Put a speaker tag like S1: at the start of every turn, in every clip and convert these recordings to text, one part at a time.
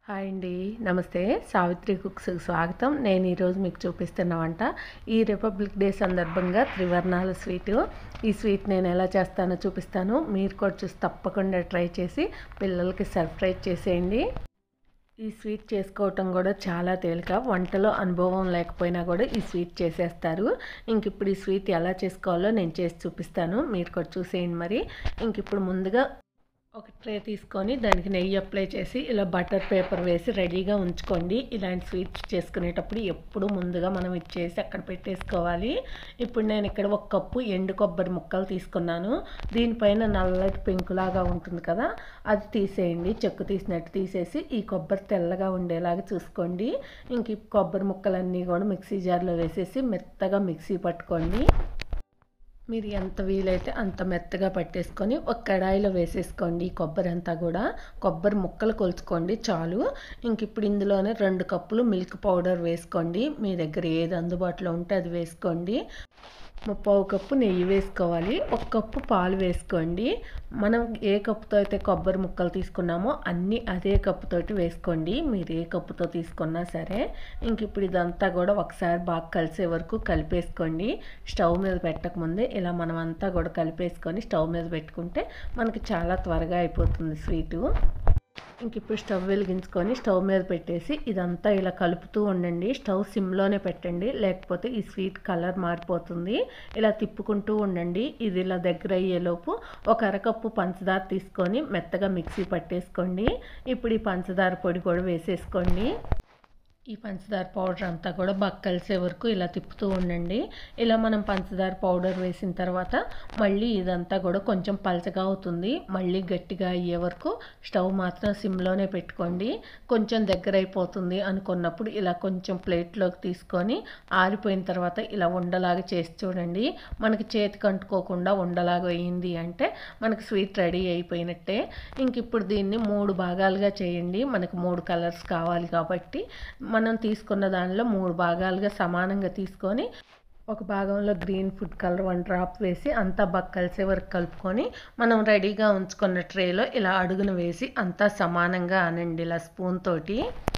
S1: hi అండి నమస్తే సావిత్రి కుక్స్కి స్వాగతం నేను ఈరోజు మీకు చూపిస్తున్న వంట ఈ రిపబ్లిక్ డే సందర్భంగా త్రివర్ణాల స్వీటు ఈ స్వీట్ నేను ఎలా చేస్తానో చూపిస్తాను మీరు కూడా చూసి తప్పకుండా ట్రై చేసి పిల్లలకి సర్ప్రైజ్ చేసేయండి ఈ స్వీట్ చేసుకోవటం కూడా చాలా తేలిక వంటలో అనుభవం లేకపోయినా కూడా ఈ స్వీట్ చేసేస్తారు ఇంక ఇప్పుడు ఈ స్వీట్ ఎలా చేసుకోవాలో నేను చేసి చూపిస్తాను మీరు కూడా చూసేయండి మరి ఇంక ఇప్పుడు ముందుగా ఒక ట్రే తీసుకొని దానికి నెయ్యి అప్లై చేసి ఇలా బటర్ పేపర్ వేసి రెడీగా ఉంచుకోండి ఇలాంటి స్వీట్స్ చేసుకునేటప్పుడు ఎప్పుడు ముందుగా మనం ఇది చేసి అక్కడ పెట్టేసుకోవాలి ఇప్పుడు నేను ఇక్కడ ఒక కప్పు ఎండు కొబ్బరి ముక్కలు తీసుకున్నాను దీనిపైన నల్లటి పెంకులాగా ఉంటుంది కదా అది తీసేయండి చెక్కు తీసినట్టు తీసేసి ఈ కొబ్బరి తెల్లగా ఉండేలాగా చూసుకోండి ఇంక ఈ కొబ్బరి ముక్కలన్నీ కూడా మిక్సీ జార్లో వేసేసి మెత్తగా మిక్సీ పట్టుకోండి మీరు ఎంత వీలైతే అంత మెత్తగా పట్టేసుకొని ఒక కడాయిలో వేసేసుకోండి కొబ్బరి అంతా కూడా కొబ్బరి ముక్కలు కొలుచుకోండి చాలు ఇంక ఇప్పుడు ఇందులోనే రెండు కప్పులు మిల్క్ పౌడర్ వేసుకోండి మీ దగ్గర ఏది అందుబాటులో ఉంటే అది వేసుకోండి ముప్పావు కప్పు నెయ్యి వేసుకోవాలి ఒక కప్పు పాలు వేసుకోండి మనం ఏ కప్పుతో అయితే కొబ్బరి ముక్కలు తీసుకున్నామో అన్నీ అదే కప్పుతోటి వేసుకోండి మీరు ఏ కప్పుతో తీసుకున్నా సరే ఇంక ఇప్పుడు ఇదంతా కూడా ఒకసారి బాగా కలిసే వరకు కలిపేసుకోండి స్టవ్ మీద పెట్టకముందే ఇలా మనం అంతా కూడా కలిపేసుకొని స్టవ్ మీద పెట్టుకుంటే మనకి చాలా త్వరగా అయిపోతుంది స్వీటు ఇంక ఇప్పుడు స్టవ్ వెలిగించుకొని స్టవ్ మీద పెట్టేసి ఇదంతా ఇలా కలుపుతూ ఉండండి స్టవ్ సిమ్లోనే పెట్టండి లేకపోతే ఈ స్వీట్ కలర్ మారిపోతుంది ఇలా తిప్పుకుంటూ ఉండండి ఇది ఇలా దగ్గర అయ్యేలోపు ఒక అరకప్పు పంచదార తీసుకొని మెత్తగా మిక్సీ పట్టేసుకోండి ఇప్పుడు ఈ పంచదార పొడి కూడా వేసేసుకోండి ఈ పంచదార పౌడర్ అంతా కూడా బాగా కలిసే వరకు ఇలా తిప్పుతూ ఉండండి ఇలా మనం పంచదార పౌడర్ వేసిన తర్వాత మళ్ళీ ఇదంతా కూడా కొంచెం పలచగా అవుతుంది మళ్ళీ గట్టిగా అయ్యే వరకు స్టవ్ మాత్రం సిమ్లోనే పెట్టుకోండి కొంచెం దగ్గర అయిపోతుంది అనుకున్నప్పుడు ఇలా కొంచెం ప్లేట్లోకి తీసుకొని ఆరిపోయిన తర్వాత ఇలా ఉండలాగా చేసి చూడండి మనకి చేతికి అంటుకోకుండా ఉండలాగా అయ్యింది అంటే మనకి స్వీట్ రెడీ అయిపోయినట్టే ఇంక ఇప్పుడు దీన్ని మూడు భాగాలుగా చేయండి మనకు మూడు కలర్స్ కావాలి కాబట్టి మనం తీసుకున్న దానిలో మూడు భాగాలుగా సమానంగా తీసుకొని ఒక భాగంలో green food colour one drop వేసి అంతా బాగా కలిసే వరకు కలుపుకొని మనం రెడీగా ఉంచుకున్న ట్రేలో ఇలా అడుగున వేసి అంతా సమానంగా అనండి ఇలా స్పూన్ తోటి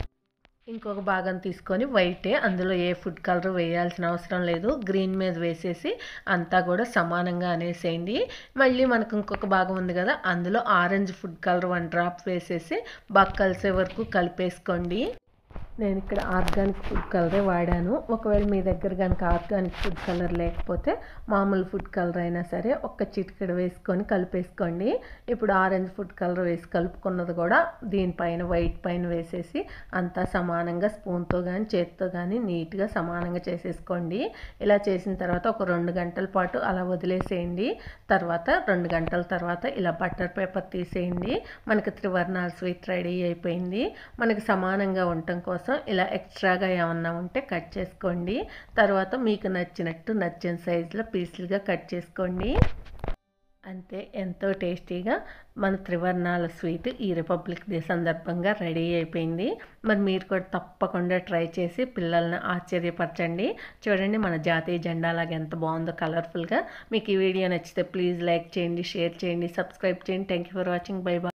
S1: ఇంకొక భాగం తీసుకొని వైటే అందులో ఏ ఫుడ్ కలర్ వేయాల్సిన అవసరం లేదు గ్రీన్ మీద వేసేసి అంతా కూడా సమానంగా అనేసేయండి మళ్ళీ మనకు ఇంకొక భాగం ఉంది కదా అందులో orange food colour one drop వేసేసి బాగా కలిసే వరకు కలిపేసుకోండి నేను ఇక్కడ ఆర్గానిక్ ఫుడ్ కలరే వాడాను ఒకవేళ మీ దగ్గర కనుక ఆర్గానిక్ ఫుడ్ కలర్ లేకపోతే మామూలు ఫుడ్ కలర్ అయినా సరే ఒక్క చిటికెడ వేసుకొని కలిపేసుకోండి ఇప్పుడు ఆరెంజ్ ఫుడ్ కలర్ వేసి కలుపుకున్నది కూడా దీనిపైన వైట్ పైన వేసేసి అంతా సమానంగా స్పూన్తో కానీ చేతితో కానీ నీట్గా సమానంగా చేసేసుకోండి ఇలా చేసిన తర్వాత ఒక రెండు గంటల పాటు అలా వదిలేసేయండి తర్వాత రెండు గంటల తర్వాత ఇలా బటర్ పేపర్ తీసేయండి మనకి త్రివర్ణాల స్వీట్ రెడీ అయిపోయింది మనకి సమానంగా ఉండటం కోసం కోసం ఇలా ఎక్స్ట్రాగా ఏమన్నా ఉంటే కట్ చేసుకోండి తర్వాత మీకు నచ్చినట్టు నచ్చిన సైజులో పీసులుగా కట్ చేసుకోండి అంతే ఎంతో టేస్టీగా మన త్రివర్ణాల స్వీట్ ఈ రిపబ్లిక్ డే సందర్భంగా రెడీ అయిపోయింది మరి మీరు కూడా తప్పకుండా ట్రై చేసి పిల్లల్ని ఆశ్చర్యపరచండి చూడండి మన జాతీయ జెండా లాగా ఎంత బాగుందో కలర్ఫుల్గా మీకు ఈ వీడియో నచ్చితే ప్లీజ్ లైక్ చేయండి షేర్ చేయండి సబ్స్క్రైబ్ చేయండి thank you for watching bye bye